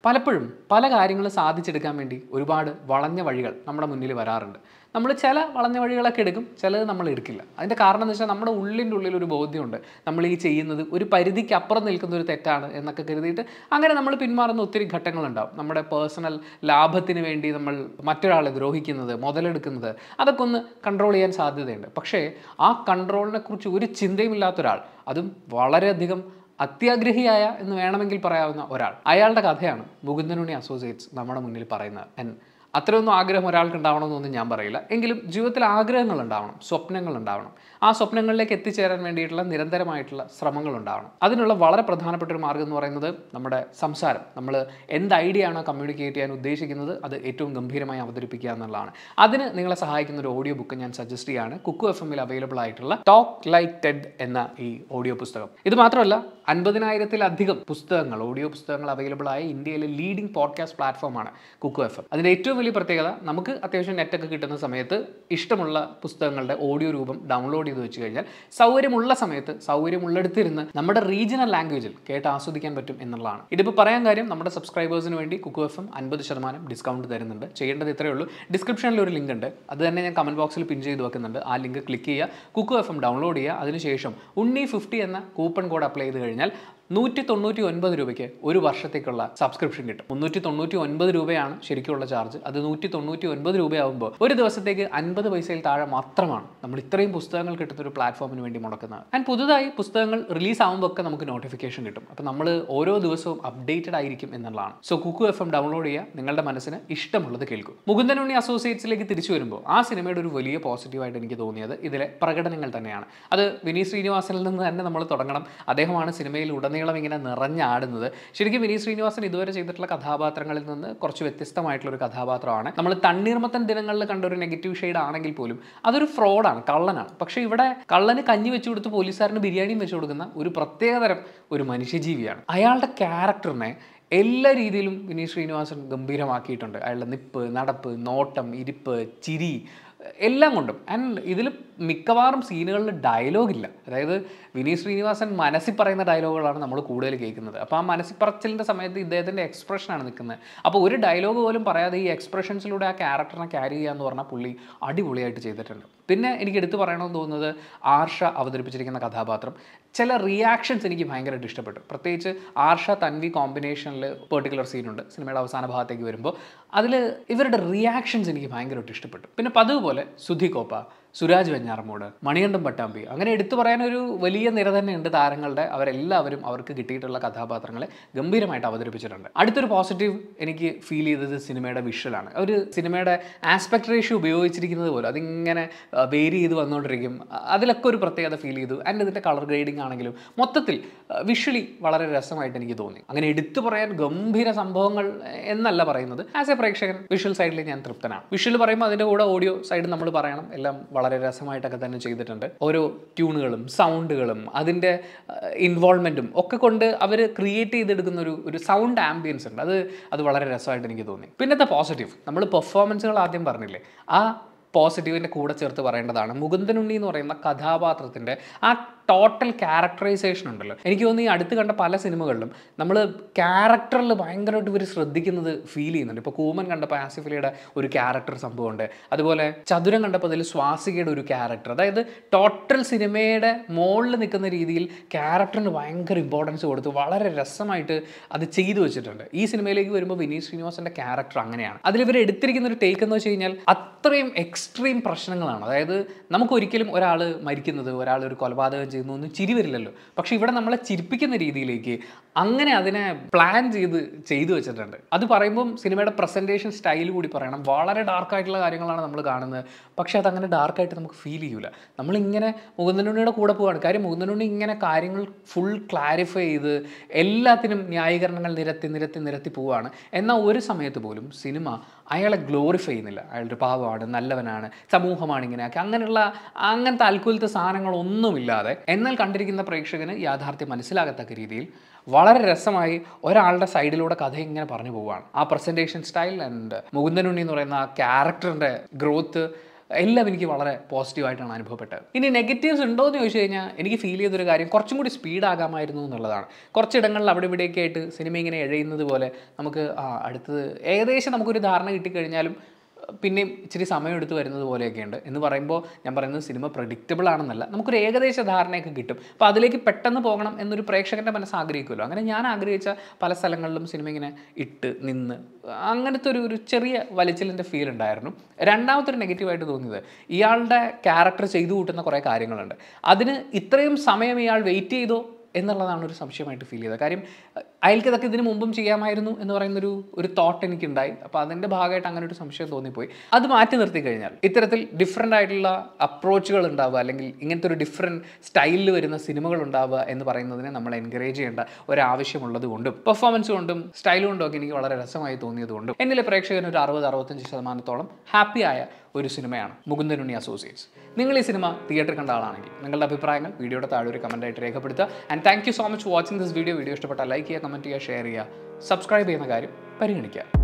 പലപ്പോഴും പല കാര്യങ്ങളും സാധിച്ചെടുക്കാൻ വേണ്ടി ഒരുപാട് വളഞ്ഞ വഴികൾ നമ്മുടെ മുന്നിൽ വരാറുണ്ട് നമ്മൾ ചില വളഞ്ഞ വഴികളൊക്കെ എടുക്കും ചിലത് നമ്മൾ എടുക്കില്ല അതിൻ്റെ കാരണം എന്ന് വെച്ചാൽ നമ്മുടെ ഉള്ളിൻ്റെ ഉള്ളിൽ ഒരു ബോധ്യമുണ്ട് നമ്മൾ ഈ ചെയ്യുന്നത് ഒരു പരിധിക്ക് അപ്പുറം നിൽക്കുന്ന ഒരു തെറ്റാണ് എന്നൊക്കെ കരുതിയിട്ട് അങ്ങനെ നമ്മൾ പിന്മാറുന്ന ഒത്തിരി ഘട്ടങ്ങളുണ്ടാവും നമ്മുടെ പേഴ്സണൽ ലാഭത്തിന് വേണ്ടി നമ്മൾ മറ്റൊരാളെ ദ്രോഹിക്കുന്നത് മുതലെടുക്കുന്നത് അതൊക്കെ ഒന്ന് കൺട്രോൾ ചെയ്യാൻ സാധ്യതയുണ്ട് പക്ഷേ ആ കൺട്രോളിനെ കുറിച്ച് ഒരു ചിന്തയുമില്ലാത്ത ഒരാൾ അതും വളരെയധികം അത്യാഗ്രഹിയായ എന്ന് വേണമെങ്കിൽ പറയാവുന്ന ഒരാൾ അയാളുടെ കഥയാണ് മുകുന്ദനുണ്ണി അസോസിയേറ്റ്സ് നമ്മുടെ മുന്നിൽ പറയുന്നത് And അത്രയൊന്നും ആഗ്രഹം ഒരാൾക്ക് ഉണ്ടാവണമെന്നൊന്നും ഞാൻ പറയില്ല എങ്കിലും ജീവിതത്തിൽ ആഗ്രഹങ്ങൾ ഉണ്ടാവണം സ്വപ്നങ്ങൾ ഉണ്ടാവണം ആ സ്വപ്നങ്ങളിലേക്ക് എത്തിച്ചേരാൻ വേണ്ടിയിട്ടുള്ള നിരന്തരമായിട്ടുള്ള ശ്രമങ്ങൾ ഉണ്ടാവണം അതിനുള്ള വളരെ പ്രധാനപ്പെട്ട ഒരു മാർഗ്ഗം എന്ന് പറയുന്നത് നമ്മുടെ സംസാരം നമ്മൾ എന്ത് ഐഡിയ ആണോ കമ്മ്യൂണിക്കേറ്റ് ചെയ്യാൻ ഉദ്ദേശിക്കുന്നത് അത് ഏറ്റവും ഗംഭീരമായി അവതരിപ്പിക്കുക എന്നുള്ളതാണ് അതിന് നിങ്ങളെ സഹായിക്കുന്ന ഒരു ഓഡിയോ ബുക്ക് ഞാൻ സജസ്റ്റ് ചെയ്യാണ് കുക്കു എഫ് എമ്മിൽ അവൈലബിൾ ആയിട്ടുള്ള ടോക്ക് ലൈക്ക് ടെഡ് എന്ന ഈ ഓഡിയോ പുസ്തകം ഇത് മാത്രമല്ല അൻപതിനായിരത്തിലധികം പുസ്തകങ്ങൾ ഓഡിയോ പുസ്തകങ്ങൾ അവൈലബിൾ ആയ ഇന്ത്യയിലെ ലീഡിംഗ് പോഡ്കാസ്റ്റ് പ്ലാറ്റ്ഫോമാണ് കുക്കു എഫ് എം അതിൻ്റെ ഏറ്റവും വലിയ പ്രത്യേകത നമുക്ക് അത്യാവശ്യം നെറ്റൊക്കെ കിട്ടുന്ന സമയത്ത് ഇഷ്ടമുള്ള പുസ്തകങ്ങളുടെ ഓഡിയോ രൂപം ഡൗൺലോഡ് ചെയ്ത് വെച്ച് കഴിഞ്ഞാൽ സൗകര്യമുള്ള സമയത്ത് സൗകര്യമുള്ളിടത്തിരുന്ന് നമ്മുടെ റീജിയണൽ ലാംഗ്വേജിൽ കേട്ട് ആസ്വദിക്കാൻ പറ്റും എന്നുള്ളതാണ് ഇതിപ്പോൾ പറയാൻ കാര്യം നമ്മുടെ സബ്സ്ക്രൈബേഴ്സിന് വേണ്ടി കുക്കു എഫ് എം അൻപത് ശതമാനം ഡിസ്കൗണ്ട് തരുന്നുണ്ട് ചെയ്യേണ്ടത് ഇത്രയേ ഉള്ളൂ ഡിസ്ക്രിപ്ഷനിൽ ഒരു ലിങ്ക് ഉണ്ട് അത് തന്നെ ഞാൻ കമൻറ്റ് ബോക്സിൽ പിൻ ചെയ്ത് വെക്കുന്നുണ്ട് ആ ലിങ്ക് ക്ലിക്ക് ചെയ്യുക കുക്കു എഫ് എം ഡൗൺലോഡ് ചെയ്യുക അതിനുശേഷം ഉണ്ണി ഫിഫ്റ്റി എന്ന കൂപ്പൺ കോഡ് അപ്ലൈ ചെയ്ത് കഴിഞ്ഞാൽ നൂറ്റി തൊണ്ണൂറ്റി ഒൻപത് രൂപയ്ക്ക് ഒരു വർഷത്തേക്കുള്ള സബ്സ്ക്രിപ്ഷൻ കിട്ടും മുന്നൂറ്റി തൊണ്ണൂറ്റി ഒൻപത് രൂപയാണ് ശരിക്കുള്ള ചാർജ് അത് നൂറ്റി തൊണ്ണൂറ്റി ഒൻപത് രൂപയാകുമ്പോൾ ഒരു ദിവസത്തേക്ക് അൻപത് പൈസയിൽ താഴെ മാത്രമാണ് നമ്മൾ ഇത്രയും പുസ്തകങ്ങൾ കിട്ടുന്ന ഒരു പ്ലാറ്റ്ഫോമിന് വേണ്ടി മുടക്കുന്നത് ആൻഡ് പുതുതായി പുസ്തകങ്ങൾ റിലീസ് ആകുമ്പോൾ ഒക്കെ നമുക്ക് നോട്ടിഫിക്കേഷൻ കിട്ടും അപ്പോൾ നമ്മൾ ഓരോ ദിവസവും അപ്ഡേറ്റഡ് ആയിരിക്കും എന്നുള്ളതാണ് so Kuku F M download ചെയ്യുക നിങ്ങളുടെ മനസ്സിന് ഇഷ്ടമുള്ളത് കേൾക്കും മുകുന്ദനുണ്ണി അസോസിയേറ്റ്സിലേക്ക് തിരിച്ചു വരുമ്പോൾ ആ സിനിമയുടെ ഒരു വലിയ പോസിറ്റീവായിട്ട് എനിക്ക് തോന്നിയത് ഇതിലെ പ്രകടനങ്ങൾ തന്നെയാണ് അത് വിനീത് ശ്രീനിവാസനിൽ നിന്ന് തന്നെ നമ്മൾ തുടങ്ങണം അദ്ദേഹമാണ് സിനിമയിൽ ഉടനീളം ഇങ്ങനെ നിറഞ്ഞാടുന്നത് ശരിക്കും വിനീത് ശ്രീനിവാസൻ ഇതുവരെ ചെയ്തിട്ടുള്ള കഥാപാത്രങ്ങളിൽ നിന്ന് കുറച്ച് വ്യത്യസ്തമായിട്ടുള്ള ഒരു കഥാപാത്രമാണ് നമ്മൾ തണ്ണീർമത്തൻ ദിനങ്ങളിൽ കണ്ട ഒരു നെഗറ്റീവ് ഷെയ്ഡ് ആണെങ്കിൽ പോലും അതൊരു ഫ്രോഡാണ് കള്ളനാണ് പക്ഷേ ഇവിടെ കള്ളന് കഞ്ഞി വെച്ച് കൊടുത്ത് പോലീസുകാരന് ബിരിയാണിയും വെച്ച് കൊടുക്കുന്ന ഒരു പ്രത്യേകതരം ഒരു മനുഷ്യജീവിയാണ് അയാളുടെ ക്യാരക്ടറിനെ എല്ലാ രീതിയിലും വിനീത് ശ്രീനിവാസൻ ഗംഭീരമാക്കിയിട്ടുണ്ട് അയാളുടെ നിപ്പ് നടപ്പ് നോട്ടം ഇരിപ്പ് ചിരി എല്ലാം കൊണ്ടും ആൻഡ് ഇതിൽ മിക്കവാറും സീനുകളിൽ ഡയലോഗില്ല അതായത് വിനീത് ശ്രീനിവാസൻ മനസ്സിൽ പറയുന്ന ഡയലോഗുകളാണ് നമ്മൾ കൂടുതൽ കേൾക്കുന്നത് അപ്പോൾ ആ മനസ്സിൽ പറച്ചിലിൻ്റെ സമയത്ത് ഇദ്ദേഹത്തിൻ്റെ എക്സ്പ്രഷനാണ് നിൽക്കുന്നത് അപ്പോൾ ഒരു ഡയലോഗ് പോലും പറയാതെ ഈ എക്സ്പ്രഷൻസിലൂടെ ആ ക്യാരക്ടറിനെ ക്യാരി ചെയ്യുക എന്ന് പറഞ്ഞാൽ പുള്ളി അടിപൊളിയായിട്ട് ചെയ്തിട്ടുണ്ട് പിന്നെ എനിക്ക് എടുത്തു പറയണമെന്ന് തോന്നുന്നത് ആർഷ അവതരിപ്പിച്ചിരിക്കുന്ന കഥാപാത്രം ചില റിയാക്ഷൻസ് എനിക്ക് ഭയങ്കരമായിട്ട് ഇഷ്ടപ്പെട്ടു പ്രത്യേകിച്ച് ആർഷ തൻവി കോമ്പിനേഷനിൽ പെർട്ടിക്കുലർ സീനുണ്ട് സിനിമയുടെ അവസാന ഭാഗത്തേക്ക് വരുമ്പോൾ അതിൽ ഇവരുടെ റിയാക്ഷൻസ് എനിക്ക് ഭയങ്കരമായിട്ട് ഇഷ്ടപ്പെട്ടു പിന്നെ പതിവ് പോലെ സുധി കോപ്പ സുരാജ് വെഞ്ഞാറമൂട് മണികണ്ഠൻ പട്ടാമ്പി അങ്ങനെ എടുത്തു പറയാനൊരു വലിയ നിര തന്നെയുണ്ട് താരങ്ങളുടെ അവരെല്ലാവരും അവർക്ക് കിട്ടിയിട്ടുള്ള കഥാപാത്രങ്ങളെ ഗംഭീരമായിട്ട് അവതരിപ്പിച്ചിട്ടുണ്ട് അടുത്തൊരു പോസിറ്റീവ് എനിക്ക് ഫീൽ ചെയ്തത് സിനിമയുടെ വിഷ്വലാണ് ഒരു സിനിമയുടെ ആസ്പെക്ട് റേഷ്യോ ഉപയോഗിച്ചിരിക്കുന്നത് പോലും അതിങ്ങനെ വേരി ചെയ്ത് വന്നുകൊണ്ടിരിക്കും അ- അതിലൊക്കെ ഒരു പ്രത്യേകത ഫീൽ ചെയ്തു ആൻഡ് ഇതിൻ്റെ കളർ ഗ്രേഡിംഗ് ആണെങ്കിലും മൊത്തത്തിൽ വിഷ്വലി വളരെ രസമായിട്ട് എനിക്ക് തോന്നി അങ്ങനെ എടുത്തു പറയാൻ ഗംഭീര സംഭവങ്ങൾ എന്നല്ല പറയുന്നത് ആസ് എ പ്രേക്ഷകൻ വിഷ്വൽ സൈഡിൽ ഞാൻ തൃപ്തനാണ് വിഷ്വൽ പറയുമ്പോൾ അതിൻ്റെ കൂടെ ഓഡിയോ സൈഡ് നമ്മൾ പറയണം എല്ലാം വളരെ രസമായിട്ടൊക്കെ തന്നെ ചെയ്തിട്ടുണ്ട് ഓരോ ട്യൂണുകളും സൗണ്ടുകളും അതിൻ്റെ ഇൻവോൾവ്മെൻറ്റും ഒക്കെ കൊണ്ട് അവർ ക്രിയേറ്റ് ചെയ്തെടുക്കുന്ന ഒരു ഒരു സൗണ്ട് ആംബിയൻസ് ഉണ്ട് അത് അത് വളരെ രസമായിട്ട് എനിക്ക് തോന്നി പിന്നത്തെ പോസിറ്റീവ് നമ്മൾ പെർഫോമൻസുകൾ ആദ്യം പറഞ്ഞില്ലേ ആ പോസിറ്റീവിൻ്റെ കൂടെ ചേർത്ത് പറയേണ്ടതാണ് മുകുന്ദനുണ്ണി എന്ന് പറയുന്ന കഥാപാത്രത്തിൻ്റെ ആ ടോട്ടൽ ക്യാരക്ടറൈസേഷൻ ഉണ്ടല്ലോ എനിക്ക് തോന്നുന്നു ഈ അടുത്ത് കണ്ട പല സിനിമകളിലും നമ്മൾ ക്യാരക്ടറിൽ ഭയങ്കരമായിട്ട് ഇവർ ശ്രദ്ധിക്കുന്നത് ഫീൽ ചെയ്യുന്നുണ്ട് ഇപ്പോൾ കൂമൻ കണ്ടപ്പോൾ ആസിഫലിയുടെ ഒരു ക്യാരക്ടർ സംഭവമുണ്ട് അതുപോലെ ചതുരം കണ്ടപ്പോൾ അതിൽ സ്വാസികയുടെ ഒരു ക്യാരക്ടർ അതായത് ടോട്ടൽ സിനിമയുടെ മുകളിൽ നിൽക്കുന്ന രീതിയിൽ ക്യാരക്ടറിന് ഭയങ്കര ഇമ്പോർട്ടൻസ് കൊടുത്ത് വളരെ രസമായിട്ട് അത് ചെയ്തു വെച്ചിട്ടുണ്ട് ഈ സിനിമയിലേക്ക് വരുമ്പോൾ വിനീത് ശ്രീനിവാസന്റെ ക്യാരക്ടർ അങ്ങനെയാണ് അതിൽ ഇവർ എടുത്തിരിക്കുന്ന ഒരു ടേക്ക് എന്ന് വെച്ച് കഴിഞ്ഞാൽ അത്രയും എക്സ്ട്രീം പ്രശ്നങ്ങളാണ് അതായത് നമുക്കൊരിക്കലും ഒരാൾ മരിക്കുന്നത് ഒരാൾ ഒരു കൊലപാതകം ചെയ്യുന്നു ഒന്നും ചിരി വരില്ലല്ലോ പക്ഷെ ഇവിടെ നമ്മളെ ചിരിപ്പിക്കുന്ന രീതിയിലേക്ക് അങ്ങനെ അതിനെ പ്ലാൻ ചെയ്ത് ചെയ്തു വെച്ചിട്ടുണ്ട് അത് പറയുമ്പം സിനിമയുടെ പ്രസൻറ്റേഷൻ സ്റ്റൈൽ കൂടി പറയണം വളരെ ഡാർക്കായിട്ടുള്ള കാര്യങ്ങളാണ് നമ്മൾ കാണുന്നത് പക്ഷെ അതങ്ങനെ ഡാർക്കായിട്ട് നമുക്ക് ഫീൽ ചെയ്യൂല നമ്മളിങ്ങനെ മുകുന്ദനുണ്ണിയുടെ കൂടെ പോവാണ് കാര്യം മുകുന്ദനുണ്ണി ഇങ്ങനെ കാര്യങ്ങൾ ഫുൾ ക്ലാരിഫൈ ചെയ്ത് എല്ലാത്തിനും ന്യായീകരണങ്ങൾ നിരത്തി നിരത്തി നിരത്തി പോവുകയാണ് എന്നാൽ ഒരു സമയത്ത് പോലും സിനിമ അയാളെ ഗ്ലോറിഫൈ ചെയ്യുന്നില്ല അയാളൊരു പാവമാണ് നല്ലവനാണ് സമൂഹമാണ് ഇങ്ങനെയൊക്കെ അങ്ങനെയുള്ള അങ്ങനത്തെ അൽക്കുലത്തെ സാധനങ്ങളൊന്നുമില്ലാതെ എന്നാൽ കണ്ടിരിക്കുന്ന പ്രേക്ഷകന് യാഥാർത്ഥ്യം മനസ്സിലാകത്തക്ക രീതിയിൽ വളരെ രസമായി ഒരാളുടെ സൈഡിലൂടെ കഥ ഇങ്ങനെ പറഞ്ഞു പോവുകയാണ് ആ പ്രസൻറ്റേഷൻ സ്റ്റൈൽ ആൻഡ് മുകുന്ദനുണ്ണി എന്ന് പറയുന്ന ആ ക്യാരക്ടറിൻ്റെ ഗ്രോത്ത് എല്ലാം എനിക്ക് വളരെ പോസിറ്റീവായിട്ടാണ് അനുഭവപ്പെട്ടത് ഇനി നെഗറ്റീവ്സ് ഉണ്ടോ എന്ന് ചോദിച്ചു കഴിഞ്ഞാൽ എനിക്ക് ഫീൽ ചെയ്തൊരു കാര്യം കുറച്ചും കൂടി സ്പീഡാകാമായിരുന്നു എന്നുള്ളതാണ് കുറച്ചിടങ്ങളിൽ അവിടെ ഇവിടെയൊക്കെ ആയിട്ട് സിനിമ ഇങ്ങനെ എഴയുന്നത് പോലെ നമുക്ക് ആ അടുത്തത് ഏകദേശം നമുക്കൊരു ധാരണ കിട്ടിക്കഴിഞ്ഞാലും പിന്നെയും ഇച്ചിരി സമയം എടുത്ത് വരുന്നത് പോലെയൊക്കെ ഉണ്ട് എന്ന് പറയുമ്പോൾ ഞാൻ പറയുന്നത് സിനിമ പ്രഡിക്റ്റബിൾ ആണെന്നല്ല നമുക്കൊരു ഏകദേശ ധാരണയൊക്കെ കിട്ടും അപ്പോൾ അതിലേക്ക് പെട്ടെന്ന് പോകണം എന്നൊരു പ്രേക്ഷകൻ്റെ മനസ്സ് ആഗ്രഹിക്കുമല്ലോ അങ്ങനെ ഞാൻ ആഗ്രഹിച്ച പല സ്ഥലങ്ങളിലും സിനിമ ഇങ്ങനെ ഇട്ട് നിന്ന് അങ്ങനത്തെ ഒരു ഒരു ചെറിയ വലിച്ചിലിൻ്റെ ഫീൽ ഉണ്ടായിരുന്നു രണ്ടാമത്തെ ഒരു നെഗറ്റീവായിട്ട് തോന്നിയത് ഇയാളുടെ ക്യാരക്ടർ ചെയ്തു കൂട്ടുന്ന കുറേ കാര്യങ്ങളുണ്ട് അതിന് ഇത്രയും സമയം ഇയാൾ വെയിറ്റ് ചെയ്തോ എന്നുള്ളതാണ് ഒരു സംശയമായിട്ട് ഫീൽ ചെയ്തത് കാര്യം അയാൾക്ക് ഇതൊക്കെ ഇതിന് മുമ്പും ചെയ്യാമായിരുന്നു എന്ന് പറയുന്നൊരു ഒരു തോട്ട് എനിക്കുണ്ടായി അപ്പോൾ അതിൻ്റെ ഭാഗമായിട്ട് അങ്ങനെ ഒരു സംശയം തോന്നിപ്പോയി അത് മാറ്റി നിർത്തി കഴിഞ്ഞാൽ ഇത്തരത്തിൽ ഡിഫറെൻ്റ് ആയിട്ടുള്ള അപ്രോച്ചുകൾ ഉണ്ടാവുക അല്ലെങ്കിൽ ഇങ്ങനത്തെ ഒരു ഡിഫറെൻറ്റ് സ്റ്റൈലിൽ വരുന്ന സിനിമകൾ ഉണ്ടാവുക എന്ന് പറയുന്നതിനെ നമ്മൾ എൻകറേജ് ചെയ്യേണ്ട ഒരാവശ്യമുള്ളത് കൊണ്ടും പെർഫോമൻസ് കൊണ്ടും സ്റ്റൈൽ കൊണ്ടും ഒക്കെ എനിക്ക് വളരെ രസമായി തോന്നിയത് കൊണ്ടും എന്നിലെ പ്രേക്ഷകന് ഒരു അറുപത് അറുപത്തഞ്ച് ശതമാനത്തോളം ഹാപ്പിയായ ഒരു സിനിമയാണ് മുകുന്ദനുണ്ണി അസോസിയേറ്റ്സ് നിങ്ങൾ ഈ സിനിമ തിയേറ്ററിൽ കണ്ട ആളാണെങ്കിൽ നിങ്ങളുടെ അഭിപ്രായങ്ങൾ വീഡിയോയുടെ താഴെ ഒരു കമൻ്റ് ആയിട്ട് രേഖപ്പെടുത്തുക and thank you so much watching this video video ഇഷ്ടപ്പെട്ടാൽ ലൈക്ക് ചെയ്യുക കമൻറ്റ് ചെയ്യുക ഷെയർ ചെയ്യുക സബ്സ്ക്രൈബ് ചെയ്യുന്ന കാര്യം പരിഗണിക്കുക